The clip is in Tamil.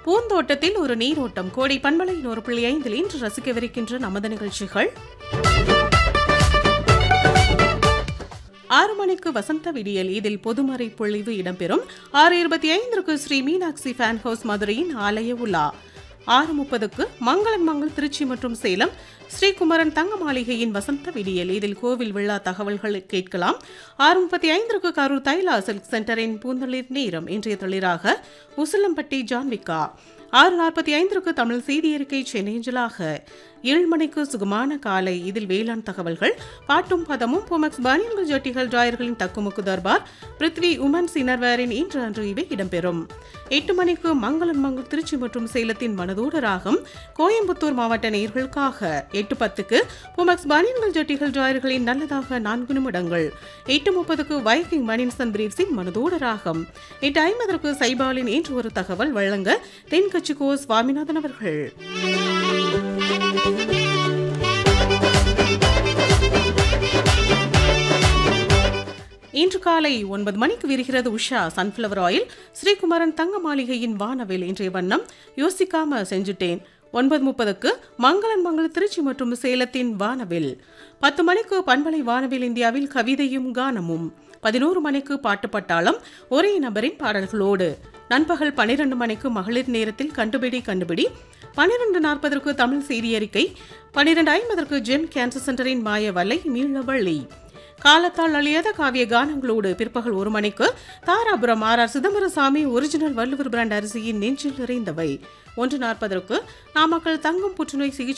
பூந்தோட்டத்தில் ஒரு நீரோட்டம் கோடை பண்பலை நூறு புள்ளி ஐந்தில் இன்று ரசிக்கவிருக்கின்ற நமது நிகழ்ச்சிகள் ஆறு மணிக்கு வசந்த விடியல் இதில் பொதுமறை பொழிவு இடம்பெறும் ஆறு இருபத்தி ஐந்திற்கு ஸ்ரீ மீனாட்சி ஃபேன் ஹவுஸ் மதுரையின் ஆலய உலா ஆறு முப்பதுக்கு மங்களன் மங்கள் திருச்சி மற்றும் சேலம் ஸ்ரீகுமரன் தங்க மாளிகையின் வசந்த விடியல் இதில் கோவில் விழா தகவல்கள் கேட்கலாம் ஆறு முப்பத்தி ஐந்திற்கு கரூர் தைலா சில்க் சென்டரின் பூந்தளிர் நேரம் இன்றைய தொழிலாக உசிலம்பட்டி ஜான்விகா ஆறு நாற்பத்தி ஐந்திற்கு தமிழ் செய்தி அறிக்கை சென்னைஞ்சலாக ஏழு மணிக்கு சுகமான காலை இதில் வேளாண் தகவல்கள் பாட்டும் பதமும் புமக்ஸ் பானியன்கள் ஜட்டிகள் டிராயர்களின் தக்குமுக்கு தர்பார் பிருத்வி உமன்ஸ் இனர்வேரின் இன்று அன்று இவை இடம்பெறும் எட்டு மணிக்கு மங்களன் மங்கள் திருச்சி மற்றும் சேலத்தின் மனதோடு ராகம் கோயம்புத்தூர் மாவட்ட நேர்களுக்காக எட்டு பத்துக்கு புமக்ஸ் பானியன்கள் ஜட்டிகள் டிராயர்களின் நல்லதாக நான்கு நிமிடங்கள் எட்டு முப்பதுக்கு வைக்கிங் மணின்சன் பிரீவ்ஸின் மனதோடு ராகம் எட்டு ஐம்பதற்கு சைபாலின் இன்று ஒரு தகவல் வழங்க தென்கட்சிக்கோ சுவாமிநாதன் அவர்கள் இன்று காலை ஒன்பது மணிக்கு விரிகிறது உஷா சன்ஃப்ளவர் ஆயில் ஸ்ரீகுமரன் தங்க மாளிகையின் வானவில் இன்றைய வண்ணம் யோசிக்காம செஞ்சுட்டேன் ஒன்பது முப்பதுக்கு மங்களன் மங்கள திருச்சி மற்றும் சேலத்தின் வானவில் பத்து மணிக்கு பண்பலை வானவில் இந்தியாவில் கவிதையும் கானமும் பதினோரு மணிக்கு பாட்டு பட்டாளம் ஒரே நபரின் பாடல்களோடு நண்பகல் பனிரெண்டு மணிக்கு மகளிர் நேரத்தில் கண்டுபிடி கண்டுபிடி பன்னிரண்டு நாற்பதற்கு தமிழ் செய்தி அறிக்கை பன்னிரண்டு ஐம்பதற்கு ஜெம் கேன்சர் சென்டரின் மாய வலை மீளவள்ளி காலத்தால் அழியாத காவிய கானங்களோடு பிற்பகல் ஒரு மணிக்கு Dharapuram R R Chidambarasamy original Valluvar brand அரிசியின் நெஞ்சில் நிறைந்தவை ஒன்று நாற்பதற்கு நாமக்கல் தங்கம் புற்றுநோய் சிகிச்சை